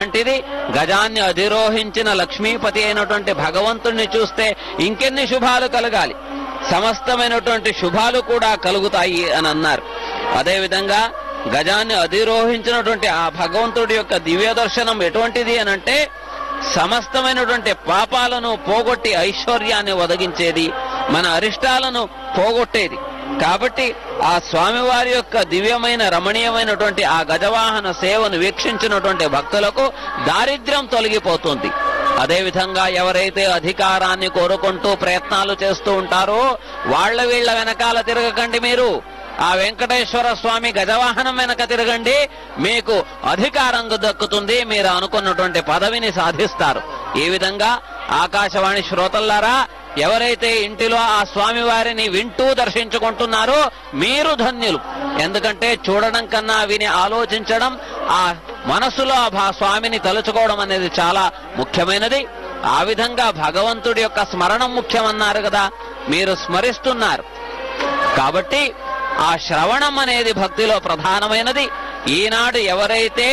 లాంటిది గజాన్ని అధిరోహించిన లక్ష్మీపతి అయినటువంటి భగవంతుణ్ణి చూస్తే ఇంకెన్ని శుభాలు కలగాలి సమస్తమైనటువంటి శుభాలు కూడా కలుగుతాయి అని అన్నారు అదేవిధంగా గజాన్ని అధిరోహించినటువంటి ఆ భగవంతుడి యొక్క దివ్య దర్శనం ఎటువంటిది అని అంటే సమస్తమైనటువంటి పాపాలను పోగొట్టి ఐశ్వర్యాన్ని ఒదగించేది మన అరిష్టాలను పోగొట్టేది కాబట్టి ఆ స్వామివారి యొక్క దివ్యమైన రమణీయమైనటువంటి ఆ గజవాహన సేవను వీక్షించినటువంటి భక్తులకు దారిద్ర్యం తొలగిపోతుంది అదేవిధంగా ఎవరైతే అధికారాన్ని కోరుకుంటూ ప్రయత్నాలు చేస్తూ ఉంటారో వాళ్ళ వీళ్ళ వెనకాల తిరగకండి మీరు ఆ వెంకటేశ్వర స్వామి గజవాహనం వెనక తిరగండి మీకు అధికారం దక్కుతుంది మీరు అనుకున్నటువంటి పదవిని సాధిస్తారు ఈ విధంగా ఆకాశవాణి శ్రోతల్లారా ఎవరైతే ఇంటిలో ఆ స్వామి వారిని వింటూ దర్శించుకుంటున్నారో మీరు ధన్యులు ఎందుకంటే చూడడం కన్నా విని ఆలోచించడం ఆ మనసులో ఆ భా- స్వామిని తలుచుకోవడం అనేది చాలా ముఖ్యమైనది ఆ విధంగా భగవంతుడి యొక్క స్మరణం ముఖ్యమన్నారు కదా మీరు స్మరిస్తున్నారు కాబట్టి ఆ శ్రవణం అనేది భక్తిలో ప్రధానమైనది ఈనాడు ఎవరైతే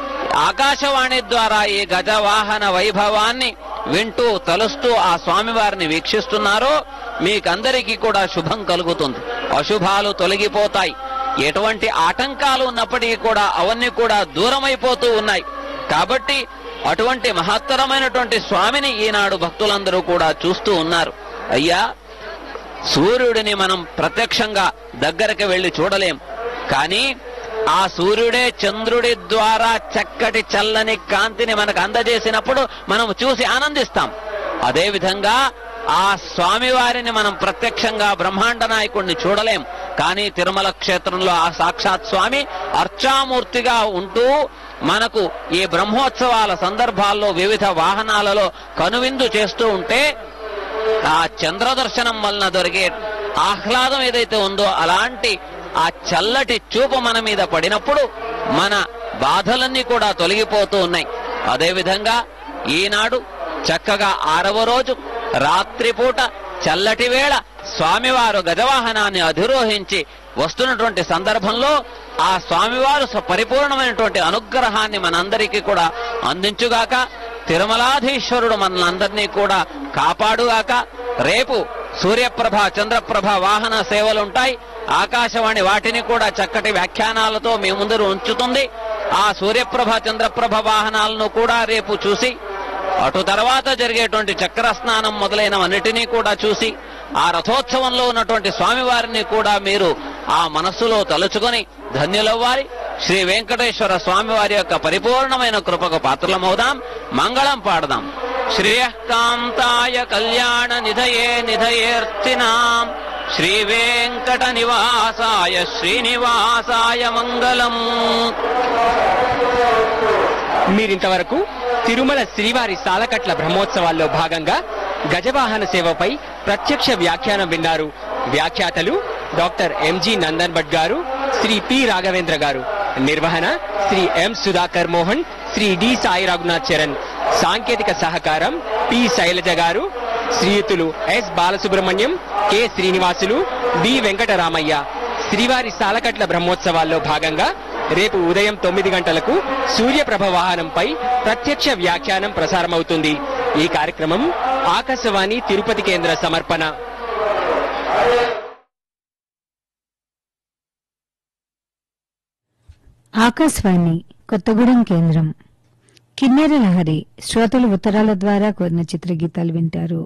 ఆకాశవాణి ద్వారా ఈ గజవాహన వైభవాన్ని వింటూ తలుస్తూ ఆ స్వామివారిని వీక్షిస్తున్నారో మీకందరికీ కూడా శుభం కలుగుతుంది అశుభాలు తొలగిపోతాయి ఎటువంటి ఆటంకాలు ఉన్నప్పటికీ కూడా అవన్నీ కూడా దూరమైపోతూ ఉన్నాయి కాబట్టి అటువంటి మహత్తరమైనటువంటి స్వామిని ఈనాడు భక్తులందరూ కూడా చూస్తూ ఉన్నారు అయ్యా సూర్యుడిని మనం ప్రత్యక్షంగా దగ్గరికి వెళ్లి చూడలేం కానీ ఆ సూర్యుడే చంద్రుడి ద్వారా చక్కటి చల్లని కాంతిని మనకు అందజేసినప్పుడు మనం చూసి ఆనందిస్తాం అదే విధంగా ఆ స్వామివారిని మనం ప్రత్యక్షంగా బ్రహ్మాండ నాయకుడిని చూడలేం కానీ తిరుమల క్షేత్రంలో ఆ సాక్షాత్ స్వామి అర్చామూర్తిగా ఉంటూ మనకు ఈ బ్రహ్మోత్సవాల సందర్భాల్లో వివిధ వాహనాలలో కనువిందు చేస్తూ ఉంటే ఆ చంద్ర దర్శనం వలన దొరికే ఆహ్లాదం ఏదైతే ఉందో అలాంటి ఆ చల్లటి చూపు మన మీద పడినప్పుడు మన బాధలన్నీ కూడా తొలగిపోతూ ఉన్నాయి అదేవిధంగా ఈనాడు చక్కగా ఆరవ రోజు రాత్రిపూట చల్లటి వేళ స్వామివారు గజవాహనాన్ని అధిరోహించి వస్తున్నటువంటి సందర్భంలో ఆ స్వామివారు స- పరిపూర్ణమైనటువంటి అనుగ్రహాన్ని మనందరికీ కూడా అందించుగాక తిరుమలాధీశ్వరుడు మనందరినీ కూడా కాపాడుగాక రేపు సూర్యప్రభ చంద్రప్రభ వాహన సేవలు ఉంటాయి ఆకాశవాణి వాటిని కూడా చక్కటి వ్యాఖ్యానాలతో మీ ముందర ఉంచుతుంది ఆ సూర్యప్రభ చంద్రప్రభ వాహనాలను కూడా రేపు చూసి అటు తర్వాత జరిగేటువంటి చక్ర స్నానం మొదలైనవన్నిటినీ కూడా చూసి ఆ రథోత్సవంలో ఉన్నటువంటి స్వామివారిని కూడా మీరు ఆ మనస్సులో తలుచుకొని ధన్యులవ్వాలి శ్రీ వెంకటేశ్వర స్వామివారి యొక్క పరిపూర్ణమైన కృపకు పాత్రలమవుదాం మంగళం పాడదాం శ్రేయకాంతాయ కళ్యాణ నిధయే నిధయేర్తినాం శ్రీ వెంకట నివాసాయ శ్రీనివాసాయ మంగళం మీరింతవరకు తిరుమల శ్రీవారి సాలకట్ల బ్రహ్మోత్సవాల్లో భాగంగా గజవాహన సేవపై ప్రత్యక్ష వ్యాఖ్యానం విన్నారు వ్యాఖ్యాతలు డాక్టర్ ఎంజి నందన్ భట్ గారు శ్రీ పి రాఘవేంద్ర గారు నిర్వహణ శ్రీ ఎం సుధాకర్ మోహన్ శ్రీ డి సాయి రఘునాథ్ చరణ్ సాంకేతిక సహకారం పి శైలజ గారు శ్రీయుతులు S Balasubrahmanyam K Srinivasulu B Venkataramaiah శ్రీవారి సాలకట్ల బ్రహ్మోత్సవాల్లో భాగంగా రేపు ఉదయం తొమ్మిది గంటలకు సూర్యప్రభ వాహనంపై ప్రత్యక్ష వ్యాఖ్యానం ప్రసారమవుతుంది ఈ కార్యక్రమం ఆకాశవాణి తిరుపతి కేంద్ర సమర్పణ ఆకాశవాణి కొత్తగూడెం కేంద్రం కిన్నెర లహరి శ్రోతలు ఉత్తరాల ద్వారా కోరిన చిత్రగీతాలు వింటారు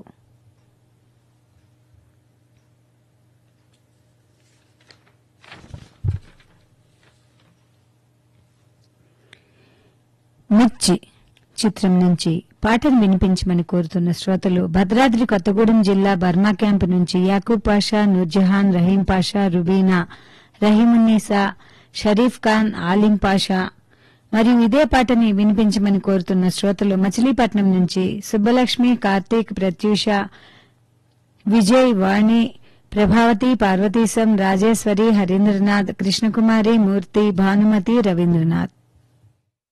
మిర్చి చిత్రం నుంచి పాటను వినిపించమని కోరుతున్న శ్రోతలు భద్రాద్రి కొత్తగూడెం జిల్లా బర్మా క్యాంపు నుంచి యాకూబ్ పాషా నూర్జహాన్ రహీం పాషా రుబీనా రహీమున్నీసా షరీఫ్ ఖాన్ ఆలిం పాషా మరియు ఇదే పాటని వినిపించమని కోరుతున్న శ్రోతలు మచిలీపట్నం నుంచి సుబ్బలక్ష్మి కార్తీక్ ప్రత్యూష విజయ్ వాణి ప్రభావతి పార్వతీశం రాజేశ్వరి హరీంద్రనాథ్ కృష్ణకుమారి మూర్తి భానుమతి రవీంద్రనాథ్